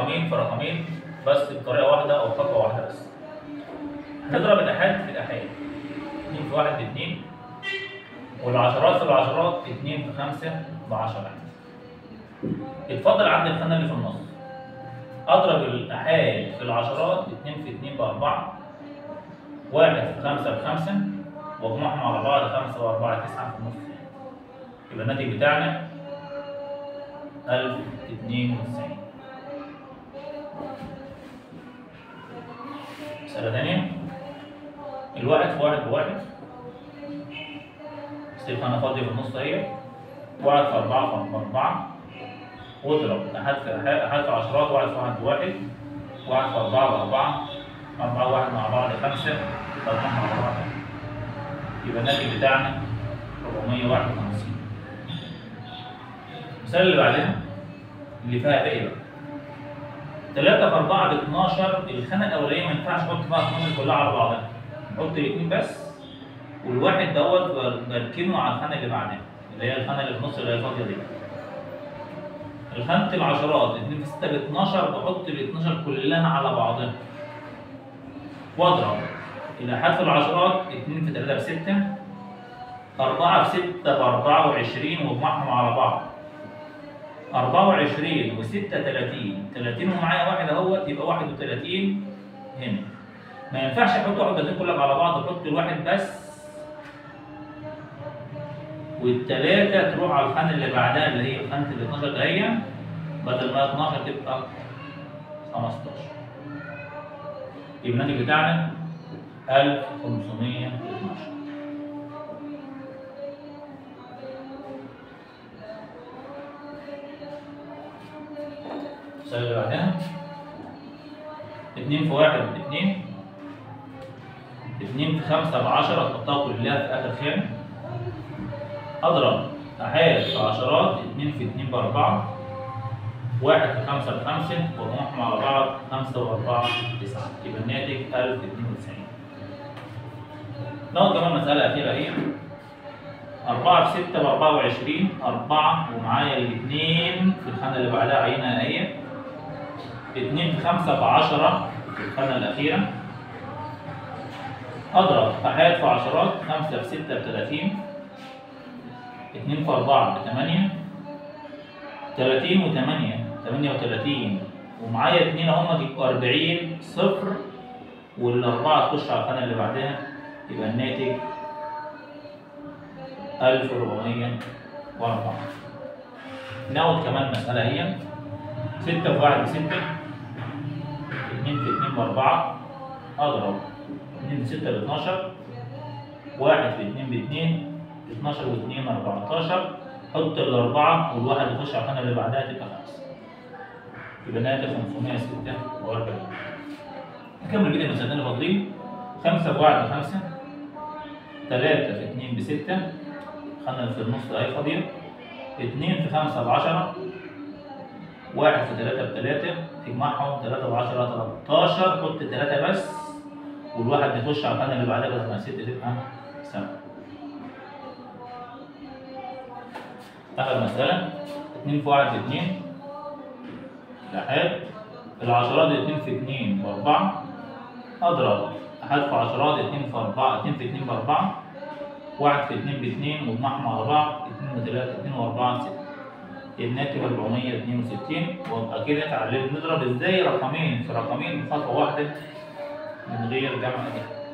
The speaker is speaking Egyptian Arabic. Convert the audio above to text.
رقمين في رقمين بس بطريقه واحده او خطوه واحده بس هنضرب الآحاد في الآحاد 2 في 1 ب 2 والعشرات في العشرات 2 في 5 ب 10 اتفضل عندي الخانة اللي في النص اضرب الآحاد في العشرات 2 في 2 ب 4 1 في 5 ب 5 واجمعهم على بعض 5 و 4 9 في النص يبقى الناتج بتاعنا 1092 مسألة تانية الواحد في واحد بواحد سيب خانة فاضية في النص اهي واحد في أربعة في أربعة واضرب أحد في أحد في عشرات واحد في واحد بواحد واحد في أربعة بأربعة أربعة واحد مع بعض خمسة أربعة مع بعض يبقى الناتج بتاعنا 451 المثال اللي بعدها اللي فيها باقي بقى 3 في 4 ب 12 الخانة الأولانية ما ينفعش أحط فيها الخانة كلها على بعضها نحط الاثنين بس والواحد دوت بركنه على الخانة اللي بعدها اللي هي الخانة اللي في النص اللي هي فاضية دي الخانة العشرات 2 في 6 ب 12 بحط ال 12 كلها على بعضها واضرب الآحاد في العشرات 2 في 3 ب 6 4 في 6 ب 24 واجمعهم على بعض 24 و 36 30 ومعايا واحد اهوت يبقى 31 هنا ما ينفعش احط 31 كلها على بعض احط الواحد بس والثلاثة تروح على الخانة اللي بعدها اللي هي خانة ال 12 دهية بدل ما 12 تبقى 15 يبقى الناتج بتاعنا 1512 المسألة اللي بعدها اتنين في واحد باتنين اتنين في خمسة بعشرة تحطها كلها في آخر خانة أضرب أحاد في عشرات اتنين في اتنين بأربعة واحد في خمسة بخمسة وأجمعهم على بعض خمسة وأربعة تسعة يبقى الناتج ألف اتنين وتسعين ناخد كمان مسألة أخيرة هي أربعة في ستة بأربعة وعشرين أربعة ومعايا الاتنين في الخانة اللي بعدها عينها أهي اتنين في خمسة بعشرة في الخانة الأخيرة أضرب أحاد في عشرات خمسة في ستة بتلاتين اتنين في أربعة بتمانية تلاتين وتمانية تمانية وتلاتين ومعايا اتنين هما يبقوا أربعين صفر والأربعة تخش على الخانة اللي بعدها يبقى الناتج ألف وربعمية وأربعة ناخد كمان مسألة هي ستة في واحد بستة اتنين في اتنين بأربعة أضرب اتنين في ستة باتناشر واحد في اتنين باتنين اتناشر واتنين أربعتاشر حط الأربعة والواحد يخش على الخانة اللي بعدها تبقى خمسة يبقى الناتج خمسمية ستة وأربعين نكمل كده المسألتين اللي فاضلين خمسة في واحد بخمسة تلاتة في اتنين بستة خانة في النص أهي فاضية اتنين في خمسة بعشرة واحد في تلاتة بتلاتة اجمعهم تلاتة بعشرة تلاتاشر حط تلاتة بس والواحد يخش على الخانة اللي بعدها بدل ما ستة تبقى سبعة آخر مسألة اتنين في واحد باتنين الآحاد العشرات اتنين في اتنين بأربعة أضرب أحد في عشرات اتنين في أربعة اتنين في اتنين بأربعة واحد في اتنين باتنين واجمعهم على بعض اتنين وتلاتة اتنين وأربعة ستة الناتج 462 وابقى كده اتعلمنا نضرب ازاي رقمين في رقمين بخطوة واحدة من غير جمع دي